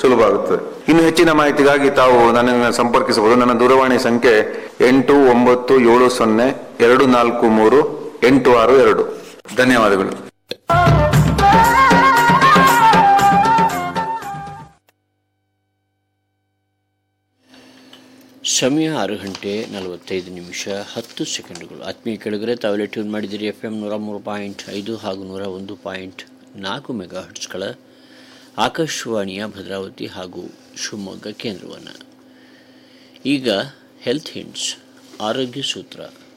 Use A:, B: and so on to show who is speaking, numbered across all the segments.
A: ಸುಲಭ ಆಗುತ್ತದೆ ಇನ್ನು ಹೆಚ್ಚಿನ ಮಾಹಿತಿಗಾಗಿ ತಾವು ನನ್ನನ್ನು ಸಂಪರ್ಕಿಸಬಹುದು ನನ್ನ ದೂರವಾಣಿ ಸಂಖ್ಯೆ ಎಂಟು ಒಂಬತ್ತು ಏಳು ಸೊನ್ನೆ ಎರಡು ನಾಲ್ಕು ಮೂರು ಎಂಟು ಆರು ಎರಡು ಧನ್ಯವಾದಗಳು
B: ಸಮಯ ಆರು ಗಂಟೆ ನಲವತ್ತೈದು ನಿಮಿಷ ಹತ್ತು ಸೆಕೆಂಡುಗಳು ಆತ್ಮೀಯ ಕೆಳಗರೆ ತಾವೆಲ್ಲ ಟ್ಯೂನ್ ಮಾಡಿದಿರಿ ಎಫ್ ಎಮ್ ನೂರ ಮೂರು ಪಾಯಿಂಟ್ ಐದು ಹಾಗೂ ನೂರ ಒಂದು ಪಾಯಿಂಟ್ ನಾಲ್ಕು ಮೆಗಾ ಹರ್ಟ್ಸ್ಗಳ ಆಕಾಶವಾಣಿಯ ಭದ್ರಾವತಿ ಹಾಗೂ ಶಿವಮೊಗ್ಗ ಕೇಂದ್ರವನ್ನು ಈಗ ಹೆಲ್ತ್ ಹಿಂಟ್ಸ್ ಆರೋಗ್ಯ ಸೂತ್ರ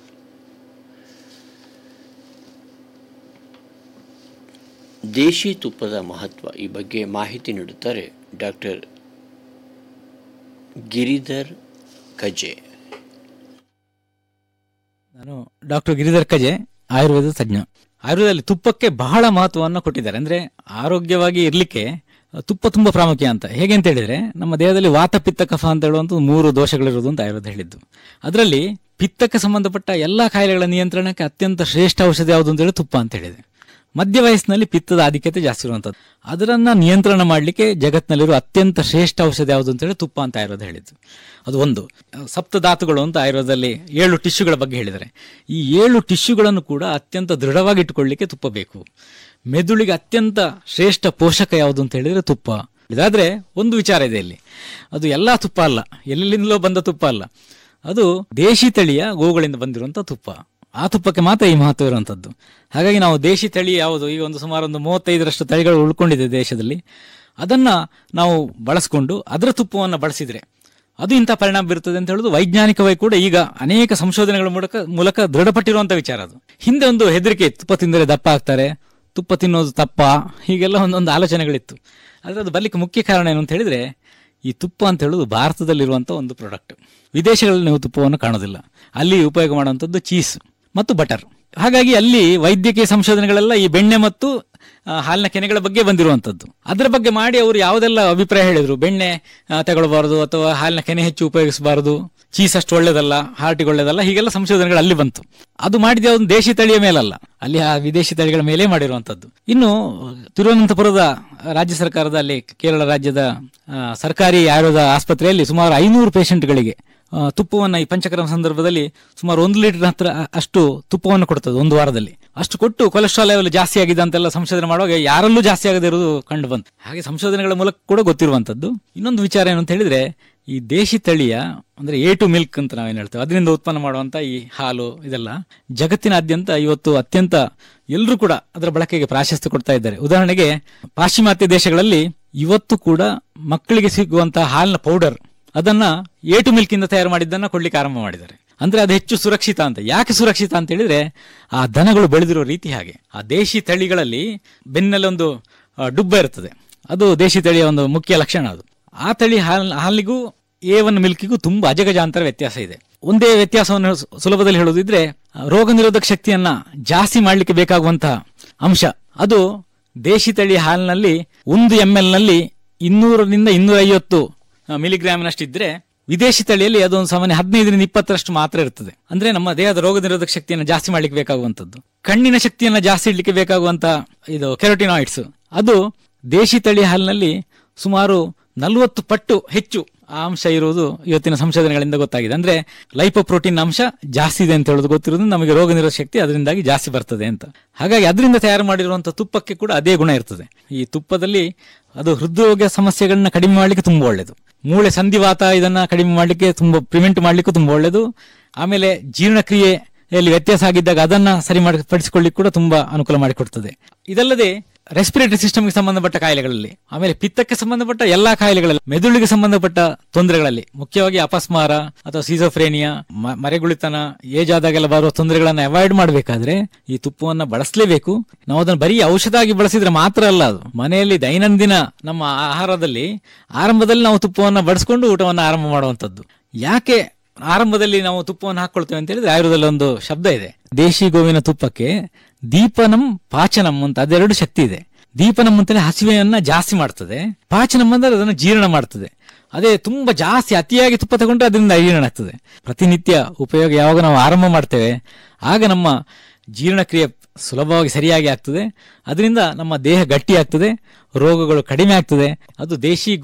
B: ದೇಶಿ ತುಪ್ಪದ ಮಹತ್ವ ಈ ಬಗ್ಗೆ ಮಾಹಿತಿ ನೀಡುತ್ತಾರೆ ಡಾಕ್ಟರ್ ಗಿರಿಧರ್ ಕಜೆ
C: ನಾನು ಡಾಕ್ಟರ್ ಗಿರಿಧರ್ ಕಜೆ ಆಯುರ್ವೇದ ತಜ್ಞ ಆಯುರ್ವೇದದಲ್ಲಿ ತುಪ್ಪಕ್ಕೆ ಬಹಳ ಮಹತ್ವವನ್ನು ಕೊಟ್ಟಿದ್ದಾರೆ ಅಂದ್ರೆ ಆರೋಗ್ಯವಾಗಿ ಇರಲಿಕ್ಕೆ ತುಪ್ಪ ತುಂಬಾ ಪ್ರಾಮುಖ್ಯ ಅಂತ ಹೇಗೆ ಅಂತ ಹೇಳಿದ್ರೆ ನಮ್ಮ ದೇಹದಲ್ಲಿ ವಾತ ಪಿತ್ತ ಕಫ ಅಂತ ಹೇಳುವಂತ ಮೂರು ದೋಷಗಳಿರುವುದು ಅಂತ ಆಯುರ್ವೇದ ಹೇಳಿದ್ದು ಅದರಲ್ಲಿ ಪಿತ್ತಕ್ಕೆ ಸಂಬಂಧಪಟ್ಟ ಎಲ್ಲಾ ಕಾಯಿಲೆಗಳ ನಿಯಂತ್ರಣಕ್ಕೆ ಅತ್ಯಂತ ಶ್ರೇಷ್ಠ ಔಷಧಿ ಯಾವುದು ಅಂತ ಹೇಳಿ ತುಪ್ಪ ಅಂತ ಹೇಳಿದೆ ಮಧ್ಯ ವಯಸ್ಸಿನಲ್ಲಿ ಪಿತ್ತದ ಆಧಿಕ್ಯತೆ ಜಾಸ್ತಿ ಇರುವಂಥದ್ದು ಅದರನ್ನ ನಿಯಂತ್ರಣ ಮಾಡಲಿಕ್ಕೆ ಜಗತ್ತಿನಲ್ಲಿರುವ ಅತ್ಯಂತ ಶ್ರೇಷ್ಠ ಔಷಧಿ ಯಾವುದು ಅಂತ ಹೇಳಿ ತುಪ್ಪ ಅಂತ ಆಯುರ್ವೇದ ಹೇಳಿದ್ದು ಅದು ಒಂದು ಸಪ್ತ ಧಾತುಗಳು ಅಂತ ಆಯುರ್ವೇದದಲ್ಲಿ ಏಳು ಟಿಶ್ಯೂಗಳ ಬಗ್ಗೆ ಹೇಳಿದ್ದಾರೆ ಈ ಏಳು ಟಿಶ್ಯೂಗಳನ್ನು ಕೂಡ ಅತ್ಯಂತ ದೃಢವಾಗಿ ಇಟ್ಟುಕೊಳ್ಳಿಕ್ಕೆ ತುಪ್ಪ ಬೇಕು ಮೆದುಳಿಗೆ ಅತ್ಯಂತ ಶ್ರೇಷ್ಠ ಪೋಷಕ ಯಾವುದು ಅಂತ ಹೇಳಿದ್ರೆ ತುಪ್ಪ ಇದಾದ್ರೆ ಒಂದು ವಿಚಾರ ಇದೆ ಇಲ್ಲಿ ಅದು ಎಲ್ಲಾ ತುಪ್ಪ ಅಲ್ಲ ಎಲ್ಲಿಂದಲೋ ಬಂದ ತುಪ್ಪ ಅಲ್ಲ ಅದು ದೇಶಿ ತಳಿಯ ಗೋವುಗಳಿಂದ ಬಂದಿರುವಂಥ ತುಪ್ಪ ಆ ತುಪ್ಪಕ್ಕೆ ಮಾತ್ರ ಈ ಮಹತ್ವ ಇರುವಂಥದ್ದು ಹಾಗಾಗಿ ನಾವು ದೇಶಿ ತಳಿ ಯಾವುದು ಈಗ ಒಂದು ಸುಮಾರು ಒಂದು ಮೂವತ್ತೈದರಷ್ಟು ತಳಿಗಳು ಉಳ್ಕೊಂಡಿದೆ ದೇಶದಲ್ಲಿ ಅದನ್ನ ನಾವು ಬಳಸ್ಕೊಂಡು ಅದರ ತುಪ್ಪವನ್ನು ಬಳಸಿದ್ರೆ ಅದು ಇಂಥ ಪರಿಣಾಮ ಬೀರುತ್ತದೆ ಅಂತ ಹೇಳುದು ವೈಜ್ಞಾನಿಕವಾಗಿ ಕೂಡ ಈಗ ಅನೇಕ ಸಂಶೋಧನೆಗಳ ಮೂಲಕ ಮೂಲಕ ದೃಢಪಟ್ಟಿರುವಂತ ವಿಚಾರ ಅದು ಹಿಂದೆ ಒಂದು ಹೆದರಿಕೆ ಇತ್ತು ತುಪ್ಪ ತಿಂದರೆ ದಪ್ಪ ಆಗ್ತಾರೆ ತುಪ್ಪ ತಿನ್ನೋದು ತಪ್ಪ ಹೀಗೆಲ್ಲ ಒಂದೊಂದು ಆಲೋಚನೆಗಳಿತ್ತು ಆದರೆ ಅದು ಬರ್ಲಿಕ್ಕೆ ಮುಖ್ಯ ಕಾರಣ ಏನು ಅಂತ ಹೇಳಿದ್ರೆ ಈ ತುಪ್ಪ ಅಂತ ಹೇಳುದು ಭಾರತದಲ್ಲಿರುವಂಥ ಒಂದು ಪ್ರಾಡಕ್ಟ್ ವಿದೇಶಗಳಲ್ಲಿ ನೀವು ತುಪ್ಪವನ್ನು ಕಾಣೋದಿಲ್ಲ ಅಲ್ಲಿ ಉಪಯೋಗ ಮಾಡುವಂಥದ್ದು ಚೀಸ್ ಮತ್ತು ಬಟರ್ ಹಾಗಾಗಿ ಅಲ್ಲಿ ವೈದ್ಯಕೀಯ ಸಂಶೋಧನೆಗಳೆಲ್ಲ ಈ ಬೆಣ್ಣೆ ಮತ್ತು ಆ, ಹಾಲಿನ ಕೆನೆಗಳ ಬಗ್ಗೆ ಬಂದಿರುವಂಥದ್ದು ಅದರ ಬಗ್ಗೆ ಮಾಡಿ ಅವರು ಯಾವುದೆಲ್ಲ ಅಭಿಪ್ರಾಯ ಹೇಳಿದ್ರು ಬೆಣ್ಣೆ ಆ, ತಗೊಳ್ಬಾರದು ಅಥವಾ ಹಾಲಿನ ಕೆನೆ ಹೆಚ್ಚು ಉಪಯೋಗಿಸಬಾರದು ಚೀಸ್ ಅಷ್ಟು ಒಳ್ಳೇದಲ್ಲ ಹಾರ್ಟಿಗೆ ಒಳ್ಳೇದಲ್ಲ ಹೀಗೆಲ್ಲ ಸಂಶೋಧನೆಗಳು ಅಲ್ಲಿ ಬಂತು ಅದು ಮಾಡಿದ ಒಂದು ದೇಶಿ ತಳಿಯ ಮೇಲಲ್ಲ ಅಲ್ಲಿ ಆ ವಿದೇಶಿ ತಳಿಗಳ ಮೇಲೆ ಮಾಡಿರುವಂತದ್ದು ಇನ್ನು ತಿರುವನಂತಪುರದ ರಾಜ್ಯ ಸರ್ಕಾರದ ಅಲ್ಲಿ ಕೇರಳ ರಾಜ್ಯದ ಆ, ಸರ್ಕಾರಿ ಆಯುರ್ವೇದ ಆಸ್ಪತ್ರೆಯಲ್ಲಿ ಸುಮಾರು ಐನೂರು ಪೇಷಂಟ್ಗಳಿಗೆ ಆ, ತುಪ್ಪವನ್ನ ಈ ಪಂಚಕರ್ಮ ಸಂದರ್ಭದಲ್ಲಿ ಸುಮಾರು ಒಂದು ಲೀಟರ್ ಹತ್ರ ಅಷ್ಟು ತುಪ್ಪವನ್ನು ಕೊಡ್ತದೆ ಒಂದು ವಾರದಲ್ಲಿ ಅಷ್ಟು ಕೊಟ್ಟು ಕೊಲೆಸ್ಟ್ರಾಲ್ ಲೆವೆಲ್ ಜಾಸ್ತಿ ಆಗಿದೆ ಅಂತೆಲ್ಲ ಸಂಶೋಧನೆ ಮಾಡುವಾಗ ಯಾರಲ್ಲೂ ಜಾಸ್ತಿ ಆಗದೇ ಇರುವುದು ಕಂಡು ಬಂತು ಹಾಗೆ ಸಂಶೋಧನೆಗಳ ಮೂಲಕ ಕೂಡ ಗೊತ್ತಿರುವಂತದ್ದು ಇನ್ನೊಂದು ವಿಚಾರ ಏನು ಅಂತ ಹೇಳಿದ್ರೆ ಈ ದೇಶಿ ತಳಿಯ ಅಂದ್ರೆ ಎ ಟು ಮಿಲ್ಕ್ ಅಂತ ನಾವೇನು ಹೇಳ್ತೇವೆ ಅದರಿಂದ ಉತ್ಪನ್ನ ಮಾಡುವಂತ ಈ ಹಾಲು ಇದೆಲ್ಲ ಜಗತ್ತಿನಾದ್ಯಂತ ಇವತ್ತು ಅತ್ಯಂತ ಎಲ್ಲರೂ ಕೂಡ ಅದರ ಬಳಕೆಗೆ ಪ್ರಾಶಸ್ತ್ಯ ಕೊಡ್ತಾ ಇದ್ದಾರೆ ಉದಾಹರಣೆಗೆ ಪಾಶ್ಚಿಮಾತ್ಯ ದೇಶಗಳಲ್ಲಿ ಇವತ್ತು ಕೂಡ ಮಕ್ಕಳಿಗೆ ಸಿಗುವಂತಹ ಹಾಲಿನ ಪೌಡರ್ ಅದನ್ನ ಎ ಟು ಮಿಲ್ಕ್ ಇಂದ ತಯಾರು ಮಾಡಿದ್ದನ್ನ ಕೊಡ್ಲಿಕ್ಕೆ ಆರಂಭ ಮಾಡಿದ್ದಾರೆ ಅಂದ್ರೆ ಅದು ಹೆಚ್ಚು ಸುರಕ್ಷಿತ ಅಂತ ಯಾಕೆ ಸುರಕ್ಷಿತ ಅಂತ ಹೇಳಿದ್ರೆ ಆ ದನಗಳು ಬೆಳೆದಿರೋ ರೀತಿ ಹಾಗೆ ಆ ದೇಶಿ ತಳಿಗಳಲ್ಲಿ ಬೆನ್ನಲ್ಲಿ ಒಂದು ಆ, ಡುಬ್ಬ ಇರ್ತದೆ ಅದು ದೇಶಿ ತಳಿಯ ಒಂದು ಮುಖ್ಯ ಲಕ್ಷಣ ಅದು ಆ ತಳಿ ಹಾಲ್ ಹಾಲಿಗೂ ಎ ಒನ್ ಮಿಲ್ಕಿಗೂ ತುಂಬಾ ಅಜಗಜಾಂತರ ವ್ಯತ್ಯಾಸ ಇದೆ ಒಂದೇ ವ್ಯತ್ಯಾಸವನ್ನು ಸು- ಸುಲಭದಲ್ಲಿ ಹೇಳುವುದಿದ್ರೆ ಆ, ರೋಗ ನಿರೋಧಕ ಶಕ್ತಿಯನ್ನ ಜಾಸ್ತಿ ಮಾಡಲಿಕ್ಕೆ ಬೇಕಾಗುವಂತಹ ಅಂಶ ಅದು ದೇಶಿ ತಳಿ ಹಾಲಿನಲ್ಲಿ ಒಂದು ಎಂ ಎಲ್ ನಲ್ಲಿ ಇನ್ನೂರರಿಂದ ಇನ್ನೂರ ಐವತ್ತು ಮಿಲಿಗ್ರಾಮ್ನಷ್ಟು ಇದ್ರೆ ವಿದೇಶಿ ತಳಿಯಲ್ಲಿ ಅದೊಂದು ಸಾಮಾನ್ಯ ಹದಿನೈದರಿಂದ ಇಪ್ಪತ್ತರಷ್ಟು ಮಾತ್ರ ಇರ್ತದೆ ಅಂದ್ರೆ ನಮ್ಮ ದೇಹದ ರೋಗ ನಿರೋಧಕ ಶಕ್ತಿಯನ್ನು ಜಾಸ್ತಿ ಮಾಡ್ಲಿಕ್ಕೆ ಬೇಕಾಗುವಂತದ್ದು ಕಣ್ಣಿನ ಶಕ್ತಿಯನ್ನ ಜಾಸ್ತಿ ಇಡ್ಲಿಕ್ಕೆ ಬೇಕಾಗುವಂತ ಇದು ಕೆರೋಟಿನಾಯ್ಡ್ಸ್ ಅದು ದೇಶಿ ತಳಿ ಹಾಲಿನಲ್ಲಿ ಸುಮಾರು ನಲವತ್ತು ಪಟ್ಟು ಹೆಚ್ಚು ಆ ಅಂಶ ಇರುವುದು ಇವತ್ತಿನ ಸಂಶೋಧನೆಗಳಿಂದ ಗೊತ್ತಾಗಿದೆ ಅಂದ್ರೆ ಲೈಪೋಪ್ರೋಟೀನ್ ಅಂಶ ಜಾಸ್ತಿ ಇದೆ ಅಂತ ಹೇಳೋದು ಗೊತ್ತಿರೋದು ನಮಗೆ ರೋಗ ನಿರೋಧಕ ಶಕ್ತಿ ಅದರಿಂದಾಗಿ ಜಾಸ್ತಿ ಬರ್ತದೆ ಅಂತ ಹಾಗಾಗಿ ಅದರಿಂದ ತಯಾರು ಮಾಡಿರುವಂತಹ ತುಪ್ಪಕ್ಕೆ ಕೂಡ ಅದೇ ಗುಣ ಇರ್ತದೆ ಈ ತುಪ್ಪದಲ್ಲಿ ಅದು ಹೃದ್ರೋಗ ಸಮಸ್ಯೆಗಳನ್ನ ಕಡಿಮೆ ಮಾಡಲಿಕ್ಕೆ ತುಂಬಾ ಒಳ್ಳೆಯದು ಮೂಳೆ ಸಂಧಿವಾತ ಇದನ್ನ ಕಡಿಮೆ ಮಾಡಲಿಕ್ಕೆ ತುಂಬಾ ಪ್ರಿವೆಂಟ್ ಮಾಡಲಿಕ್ಕೂ ತುಂಬಾ ಒಳ್ಳೆಯದು ಆಮೇಲೆ ಜೀರ್ಣಕ್ರಿಯೆಯಲ್ಲಿ ವ್ಯತ್ಯಾಸ ಆಗಿದ್ದಾಗ ಅದನ್ನ ಸರಿ ಮಾಡಿ ಪಡಿಸಿಕೊಳ್ಳಿಕ್ಕೆ ಕೂಡ ತುಂಬಾ ಅನುಕೂಲ ಮಾಡಿಕೊಡ್ತದೆ ಇದಲ್ಲದೆ ರೆಸ್ಪಿರೇಟರಿ ಸಿಸ್ಟಮ್ಗೆ ಸಂಬಂಧಪಟ್ಟ ಕಾಯಿಲೆಗಳಲ್ಲಿ ಆಮೇಲೆ ಪಿತ್ತಕ್ಕೆ ಸಂಬಂಧಪಟ್ಟ ಎಲ್ಲಾ ಕಾಯಿಲೆಗಳಲ್ಲಿ ಮೆದುಳಿಗೆ ಸಂಬಂಧಪಟ್ಟ ತೊಂದರೆಗಳಲ್ಲಿ ಮುಖ್ಯವಾಗಿ ಅಪಸ್ಮಾರ ಅಥವಾ ಸಿಸೋಫ್ರೇನಿಯಾ ಮ- ಮರೆಗುಳಿತನ ಏಜ್ ಆದಾಗೆಲ್ಲ ಬರುವ ತೊಂದರೆಗಳನ್ನ ಅವಾಯ್ಡ್ ಮಾಡಬೇಕಾದ್ರೆ ಈ ತುಪ್ಪವನ್ನ ಬಳಸಲೇಬೇಕು ನಾವು ಅದನ್ನು ಬರೀ ಔಷಧ ಆಗಿ ಬಳಸಿದ್ರೆ ಮಾತ್ರ ಅಲ್ಲ ಅದು ಮನೆಯಲ್ಲಿ ದೈನಂದಿನ ನಮ್ಮ ಆಹಾರದಲ್ಲಿ ಆರಂಭದಲ್ಲಿ ನಾವು ತುಪ್ಪವನ್ನ ಬಳಸ್ಕೊಂಡು ಊಟವನ್ನ ಆರಂಭ ಮಾಡುವಂತದ್ದು ಯಾಕೆ ಆರಂಭದಲ್ಲಿ ನಾವು ತುಪ್ಪವನ್ನು ಹಾಕೊಳ್ತೇವೆ ಅಂತ ಹೇಳಿದ್ರೆ ಆಯುರ್ವೇದದಲ್ಲಿ ಒಂದು ಶಬ್ದ ಇದೆ ದೇಶಿ ಗೋವಿನ ತುಪ್ಪಕ್ಕೆ ದೀಪನಂ ಪಾಚನಂ ಅಂತ ಅದೆರಡು ಶಕ್ತಿ ಇದೆ ದೀಪನಂ ಅಂತೇಳಿ ಹಸಿವೆಯನ್ನ ಜಾಸ್ತಿ ಮಾಡ್ತದೆ ಪಾಚನಂ ಅಂದ್ರೆ ಅದನ್ನು ಜೀರ್ಣ ಮಾಡ್ತದೆ ಅದೇ ತುಂಬಾ ಜಾಸ್ತಿ ಅತಿಯಾಗಿ ತುಪ್ಪ ತಗೊಂಡ್ರೆ ಅದರಿಂದ ಅಜೀರ್ಣ ಆಗ್ತದೆ ಪ್ರತಿನಿತ್ಯ ಉಪಯೋಗ ಯಾವಾಗ ನಾವು ಆರಂಭ ಮಾಡ್ತೇವೆ ಆಗ ನಮ್ಮ ಜೀರ್ಣಕ್ರಿಯೆ ಸುಲಭವಾಗಿ ಸರಿಯಾಗಿ ಆಗ್ತದೆ ಅದರಿಂದ ನಮ್ಮ ದೇಹ ಗಟ್ಟಿ ಆಗ್ತದೆ ರೋಗಗಳು ಕಡಿಮೆ ಆಗ್ತದೆ ಅದು ದೇಶಿ